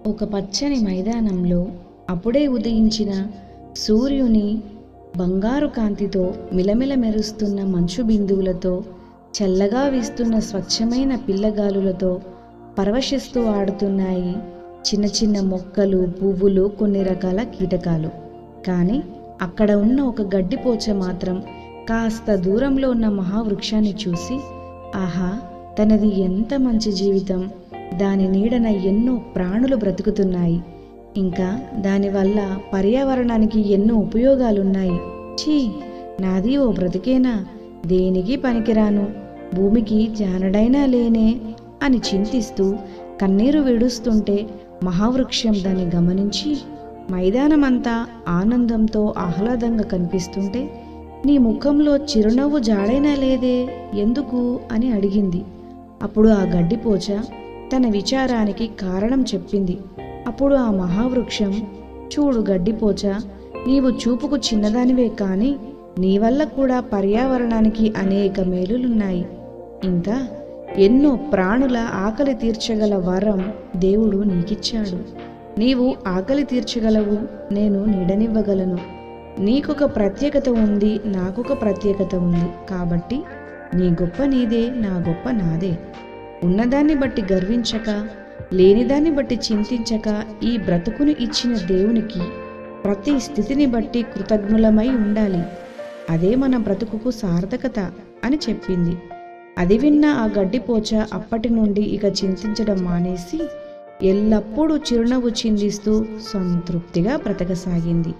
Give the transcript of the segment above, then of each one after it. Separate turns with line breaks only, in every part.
ఒక పచ్చని మైదానంలో అప్పుడే ఉదయించిన సూర్యుని బంగారు కాంతితో మిలమిల మెరుస్తున్న మంచు బిందువులతో చల్లగా వీస్తున్న స్వచ్ఛమైన పిల్లగాలులతో పరవశిస్తూ ఆడుతున్నాయి చిన్న చిన్న మొక్కలు పువ్వులు కొన్ని రకాల కీటకాలు కానీ అక్కడ ఉన్న ఒక గడ్డిపోచ మాత్రం కాస్త దూరంలో ఉన్న మహావృక్షాన్ని చూసి ఆహా తనది ఎంత మంచి జీవితం దాని నీడన ఎన్నో ప్రాణులు బ్రతుకుతున్నాయి ఇంకా దానివల్ల పర్యావరణానికి ఎన్నో ఉపయోగాలున్నాయి ఛీ నాది ఓ బ్రతికేనా దేనికి పనికిరాను భూమికి జానడైనా లేనే అని చింతిస్తూ కన్నీరు విడుస్తుంటే మహావృక్షం దాన్ని గమనించి మైదానమంతా ఆనందంతో ఆహ్లాదంగా కనిపిస్తుంటే నీ ముఖంలో చిరునవ్వు జాడైనా లేదే ఎందుకు అని అడిగింది అప్పుడు ఆ గడ్డిపోచ తన విచారానికి కారణం చెప్పింది అప్పుడు ఆ మహావృక్షం చూడు గడ్డిపోచ నీవు చూపుకు చిన్నదానివే కాని నీ వల్ల కూడా పర్యావరణానికి అనేక మేలులున్నాయి ఇంకా ఎన్నో ప్రాణుల ఆకలి తీర్చగల వరం దేవుడు నీకిచ్చాడు నీవు ఆకలి తీర్చగలవు నేను నీడనివ్వగలను నీకొక ప్రత్యేకత ఉంది నాకొక ప్రత్యేకత ఉంది కాబట్టి నీ గొప్ప నీదే నా గొప్ప నాదే ఉన్నదాన్ని బట్టి గర్వించక లేనిదాన్ని బట్టి చింతించక ఈ బ్రతుకును ఇచ్చిన దేవునికి ప్రతి స్థితిని బట్టి కృతజ్ఞులమై ఉండాలి అదే మన బ్రతుకుకు సార్థకత అని చెప్పింది అది విన్న ఆ గడ్డిపోచ అప్పటి నుండి ఇక చింతించడం మానేసి ఎల్లప్పుడూ చిరునవ్వు చిందిస్తూ సంతృప్తిగా బ్రతకసాగింది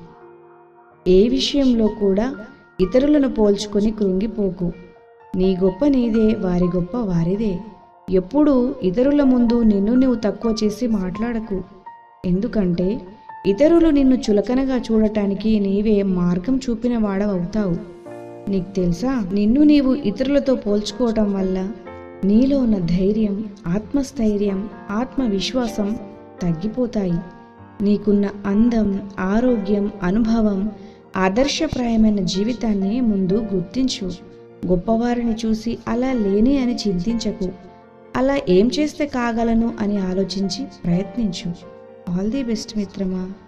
ఏ విషయంలో కూడా ఇతరులను పోల్చుకొని కృంగిపోకు నీ గొప్ప నీదే వారి గొప్ప వారిదే ఎప్పుడూ ఇతరుల ముందు నిన్ను నువ్వు తక్కువ చేసి మాట్లాడకు ఎందుకంటే ఇతరులు నిన్ను చులకనగా చూడటానికి నీవే మార్గం చూపిన వాడవవుతావు నీకు తెలుసా నిన్ను నీవు ఇతరులతో పోల్చుకోవటం వల్ల నీలో ఉన్న ధైర్యం ఆత్మస్థైర్యం ఆత్మవిశ్వాసం తగ్గిపోతాయి నీకున్న అందం ఆరోగ్యం అనుభవం ఆదర్శప్రాయమైన జీవితాన్ని ముందు గుర్తించు గొప్పవారిని చూసి అలా లేనే అని చింతించకు అలా ఏం చేస్తే కాగలను అని ఆలోచించి ప్రయత్నించు ఆల్ ది బెస్ట్ మిత్రమా